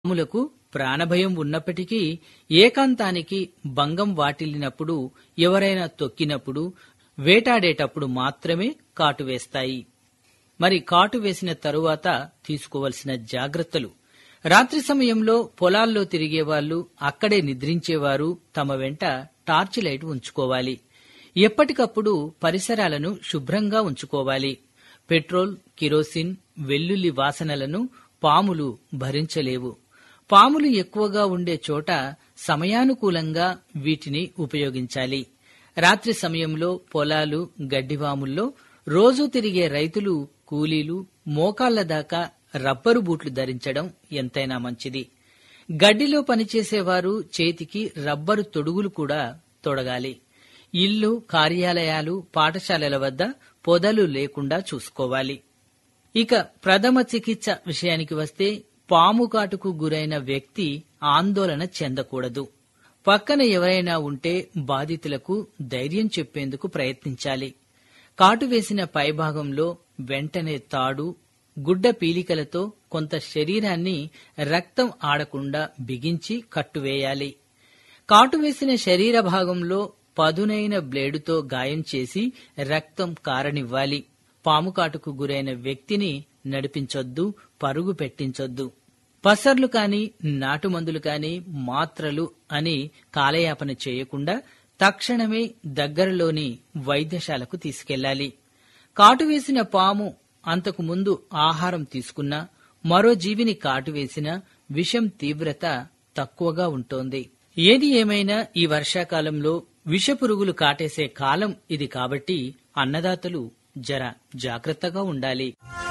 పాములకు ప్రాణభయం ఉన్నప్పటికీ ఏకాంతానికి భంగం వాటిల్లినప్పుడు ఎవరైనా తొక్కినప్పుడు వేటాడేటప్పుడు మాత్రమే కాటు వేస్తాయి మరి కాటు వేసిన తరువాత తీసుకోవలసిన జాగ్రత్తలు రాత్రి సమయంలో పొలాల్లో తిరిగేవాళ్లు అక్కడే నిద్రించేవారు తమ వెంట టార్చ్ లైట్ ఉంచుకోవాలి ఎప్పటికప్పుడు పరిసరాలను శుభ్రంగా ఉంచుకోవాలి పెట్రోల్ కిరోసిన్ వెల్లుల్లి వాసనలను పాములు భరించలేవు పాములు ఎక్కువగా ఉండే చోట సమయానుకూలంగా వీటిని ఉపయోగించాలి రాత్రి సమయంలో పొలాలు గడ్డివాముల్లో రోజూ తిరిగే రైతులు కూలీలు మోకాళ్ల దాకా రబ్బరు బూట్లు ధరించడం ఎంతైనా మంచిది గడ్డిలో పనిచేసేవారు చేతికి రబ్బరు తొడుగులు కూడా తొడగాలి ఇల్లు కార్యాలయాలు పాఠశాలల వద్ద పొదలు లేకుండా చూసుకోవాలి ఇక ప్రథమ చికిత్స విషయానికి వస్తే పాము కాటుకు గురైన వ్యక్తి ఆందోళన చెందకూడదు పక్కన ఎవరైనా ఉంటే బాధితులకు ధైర్యం చెప్పేందుకు ప్రయత్నించాలి కాటు వేసిన పైభాగంలో వెంటనే తాడు గుడ్డ పీలికలతో కొంత శరీరాన్ని రక్తం ఆడకుండా బిగించి కట్టువేయాలి కాటు వేసిన శరీర భాగంలో పదునైన బ్లేడుతో గాయం చేసి రక్తం కారనివ్వాలి పాము కాటుకు గురైన వ్యక్తిని నడిపించొద్దు పరుగు పెట్టించొద్దు పసర్లు కాని నాటుమందులు కాని మాత్రలు అని కాలయాపన చేయకుండా తక్షణమే దగ్గరలోని వైద్యశాలకు తీసుకెళ్లాలి కాటు వేసిన పాము అంతకు ముందు ఆహారం తీసుకున్నా మరో జీవిని కాటు వేసినా విషం తీవ్రత తక్కువగా ఉంటోంది ఏది ఏమైనా ఈ వర్షాకాలంలో విషపురుగులు కాటేసే కాలం ఇది కాబట్టి అన్నదాతలు జర జాగ్రత్తగా ఉండాలి